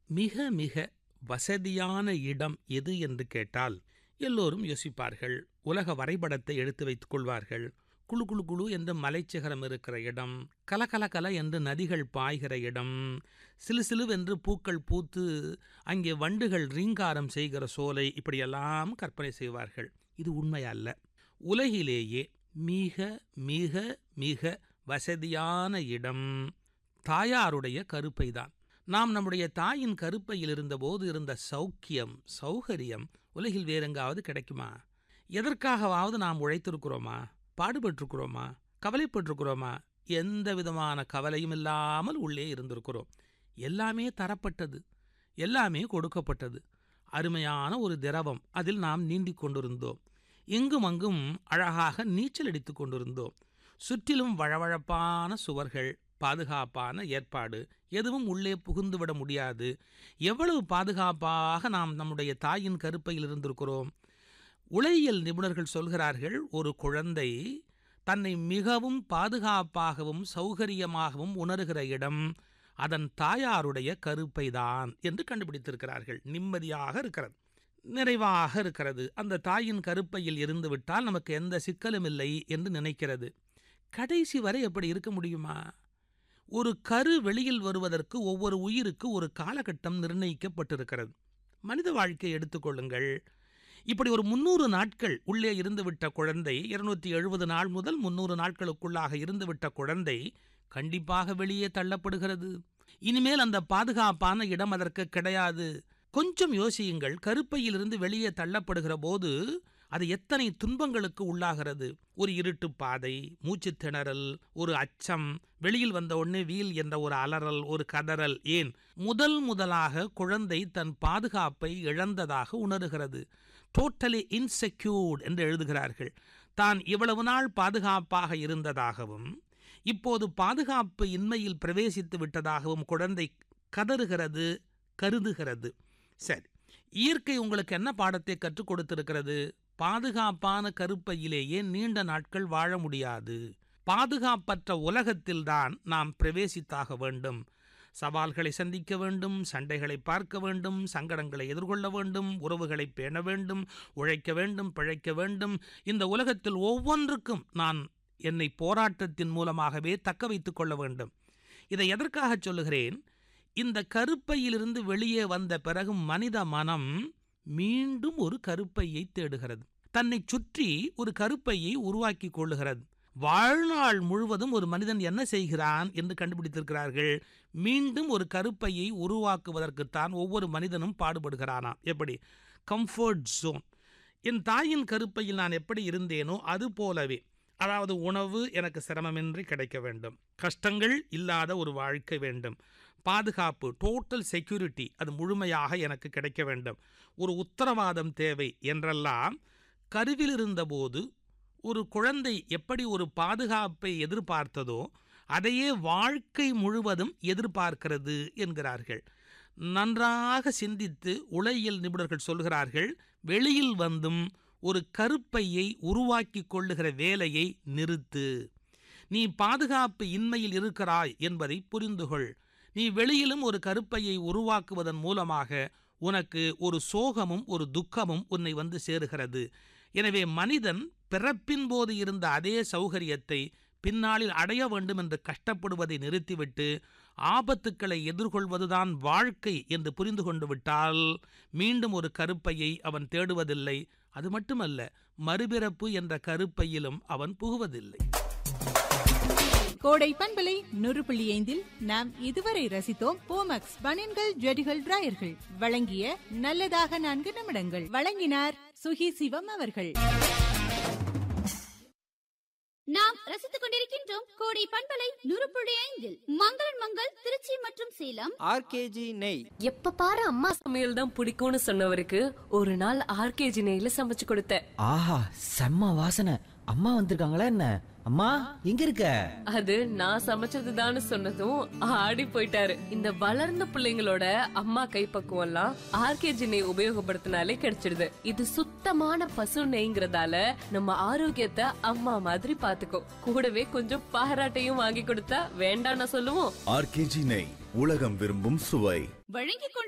மிக மிக வசதியான இடம் எது என்று கேட்டால் எல்லோரும் யோசிப்பார்கள் உலக வரைபடத்தை எடுத்து வைத்துக் கொள்வார்கள் குளு குளு குளு என்று மலைச்சிகரம் இருக்கிற இடம் கலகல கல என்று நதிகள் பாய்கிற இடம் சிலு சிலுவென்று பூக்கள் பூத்து அங்கே வண்டுகள் ரீங்காரம் செய்கிற சோலை இப்படியெல்லாம் கற்பனை செய்வார்கள் இது உண்மை அல்ல உலகிலேயே மிக மிக மிக வசதியான இடம் தாயாருடைய கருப்பைதான் நாம் நம்முடைய தாயின் கருப்பையில் இருந்தபோது இருந்த சௌக்கியம் சௌகரியம் உலகில் வேறெங்காவது கிடைக்குமா எதற்காகவாவது நாம் உழைத்திருக்கிறோமா பாடுபட்டிருக்கிறோமா கவலைப்பட்டிருக்கிறோமா எந்த விதமான கவலையும் இல்லாமல் உள்ளே இருந்திருக்கிறோம் எல்லாமே தரப்பட்டது எல்லாமே கொடுக்கப்பட்டது அருமையான ஒரு திரவம் அதில் நாம் நீந்திக் கொண்டிருந்தோம் இங்கும் அங்கும் அழகாக நீச்சல் அடித்துக் கொண்டிருந்தோம் சுற்றிலும் வழவழப்பான சுவர்கள் பாதுகாப்பான ஏற்பாடு எதுவும் உள்ளே புகுந்துவிட முடியாது எவ்வளவு பாதுகாப்பாக நாம் நம்முடைய தாயின் கருப்பையில் இருந்திருக்கிறோம் உளவியல் நிபுணர்கள் சொல்கிறார்கள் ஒரு குழந்தை தன்னை மிகவும் பாதுகாப்பாகவும் சௌகரியமாகவும் உணர்கிற இடம் அதன் தாயாருடைய கருப்பைதான் என்று கண்டுபிடித்திருக்கிறார்கள் நிம்மதியாக இருக்கிறது நிறைவாக இருக்கிறது அந்த தாயின் கருப்பையில் இருந்துவிட்டால் நமக்கு எந்த சிக்கலும் இல்லை என்று நினைக்கிறது கடைசி வரை எப்படி இருக்க முடியுமா ஒரு கரு வெளியில் வருவதற்கு ஒவ்வொரு உயிருக்கு ஒரு காலகட்டம் நிர்ணயிக்கப்பட்டிருக்கிறது மனித வாழ்க்கையை எடுத்துக்கொள்ளுங்கள் இப்படி ஒரு முன்னூறு நாட்கள் உள்ளே இருந்துவிட்ட குழந்தை இருநூத்தி எழுபது நாள் முதல் முன்னூறு நாட்களுக்குள்ளாக இருந்துவிட்ட குழந்தை கண்டிப்பாக வெளியே தள்ளப்படுகிறது இனிமேல் அந்த பாதுகாப்பான இடம் அதற்கு கிடையாது கொஞ்சம் யோசியுங்கள் கருப்பையிலிருந்து வெளியே தள்ளப்படுகிற போது அது எத்தனை துன்பங்களுக்கு உள்ளாகிறது ஒரு இருட்டு பாதை மூச்சு திணறல் ஒரு அச்சம் வெளியில் வந்த உடனே வீல் என்ற ஒரு அலறல் ஒரு கதறல் ஏன் முதல் முதலாக குழந்தை தன் பாதுகாப்பை இழந்ததாக உணர்கிறது டோட்டலி இன்செக்யூர்ட் என்று எழுதுகிறார்கள் தான் இவ்வளவு நாள் பாதுகாப்பாக இருந்ததாகவும் இப்போது பாதுகாப்பு இன்மையில் பிரவேசித்து விட்டதாகவும் குழந்தை கதறுகிறது கருதுகிறது சரி இயற்கை உங்களுக்கு என்ன பாடத்தை கற்றுக் கொடுத்திருக்கிறது பாதுகாப்பான கருப்பையிலேயே நீண்ட நாட்கள் வாழ முடியாது பாதுகாப்பற்ற உலகத்தில்தான் நாம் பிரவேசித்தாக வேண்டும் சவால்களை சந்திக்க வேண்டும் சண்டைகளை பார்க்க வேண்டும் சங்கடங்களை எதிர்கொள்ள வேண்டும் உறவுகளை பேண வேண்டும் உழைக்க வேண்டும் பிழைக்க வேண்டும் இந்த உலகத்தில் ஒவ்வொன்றுக்கும் நான் என்னை போராட்டத்தின் மூலமாகவே தக்க வைத்துக் கொள்ள வேண்டும் இதை எதற்காக சொல்லுகிறேன் இந்த கருப்பையிலிருந்து வெளியே வந்த பிறகு மனித மனம் மீண்டும் ஒரு கருப்பையை தேடுகிறது தன்னை சுற்றி ஒரு கருப்பையை உருவாக்கி கொள்ளுகிறது வாழ்நாள் முழுவதும் ஒரு மனிதன் என்ன செய்கிறான் என்று கண்டுபிடித்திருக்கிறார்கள் மீண்டும் ஒரு கருப்பையை உருவாக்குவதற்குத்தான் ஒவ்வொரு மனிதனும் பாடுபடுகிறானாம் எப்படி கம்ஃபர்ட் ஜோன் என் தாயின் கருப்பையில் நான் எப்படி இருந்தேனோ அது போலவே அதாவது உணவு எனக்கு சிரமமின்றி கிடைக்க வேண்டும் கஷ்டங்கள் இல்லாத ஒரு வாழ்க்கை வேண்டும் பாதுகாப்பு டோட்டல் செக்யூரிட்டி அது முழுமையாக எனக்கு கிடைக்க வேண்டும் ஒரு உத்தரவாதம் தேவை என்றெல்லாம் கருவில் இருந்தபோது ஒரு குழந்தை எப்படி ஒரு பாதுகாப்பை எதிர்பார்த்ததோ அதையே வாழ்க்கை முழுவதும் எதிர்பார்க்கிறது என்கிறார்கள் நன்றாக சிந்தித்து உளவியல் நிபுணர்கள் சொல்கிறார்கள் வெளியில் வந்தும் ஒரு கருப்பையை உருவாக்கி கொள்ளுகிற வேலையை நிறுத்து நீ பாதுகாப்பு இன்மையில் இருக்கிறாய் என்பதை புரிந்துகொள் நீ வெளியிலும் ஒரு கருப்பையை உருவாக்குவதன் மூலமாக உனக்கு ஒரு சோகமும் ஒரு துக்கமும் உன்னை வந்து சேருகிறது எனவே மனிதன் பிறப்பின் போது இருந்த அதே சௌகரியத்தை பின்னாளில் அடைய வேண்டும் என்று கஷ்டப்படுவதை நிறுத்திவிட்டு ஆபத்துக்களை எதிர்கொள்வதுதான் வாழ்க்கை என்று புரிந்து கொண்டு விட்டால் மீண்டும் ஒரு கருப்பையை அவன் தேடுவதில்லை அது மட்டுமல்ல மறுபிறப்பு என்ற கருப்பையிலும் அவன் புகுவதில்லை கோடை பண்பலை நூறு புள்ளி ஐந்தில் நாம் இதுவரை ரசித்தோம் போமக்ஸ் பனியன்கள் ஜெடிகள் டிராயர்கள் வழங்கிய நல்லதாக நான்கு நிமிடங்கள் வழங்கினார் சுகி சிவம் அவர்கள் நாம் ரசித்துக் கொண்டிருக்கின்றோம் கோடை பண்பலை நூறு புள்ளி ஐந்தில் மங்களன் மங்கள் திருச்சி மற்றும் சேலம் ஆர்கேஜி நெய் எப்ப பாரு அம்மா சமையல் தான் பிடிக்கும்னு சொன்னவருக்கு ஒரு நாள் ஆர்கேஜி நெய்ல சமைச்சு கொடுத்தேன் ஆஹா செம்ம வாசனை அம்மா வந்திருக்காங்களா என்ன அம்மா எங்க இருக்க அது நான் சமைச்சதுதான்னு சொன்னதும் ஆடி போயிட்டாரு இந்த வளர்ந்த பிள்ளைங்களோட அம்மா கைப்பக்குவம் எல்லாம் ஆர்கேஜி நெய் உபயோகப்படுத்தினாலே கிடைச்சிடுது இது சுத்தமான பசு நெய்ங்கிறதால நம்ம ஆரோக்கியத்தை அம்மா மாதிரி பாத்துக்கோ கூடவே கொஞ்சம் பாராட்டையும் வாங்கி கொடுத்தா வேண்டாம்னு சொல்லுவோம் ஆர்கேஜி நெய் உலகம் விரும்பும் சுவை வழங்கிக்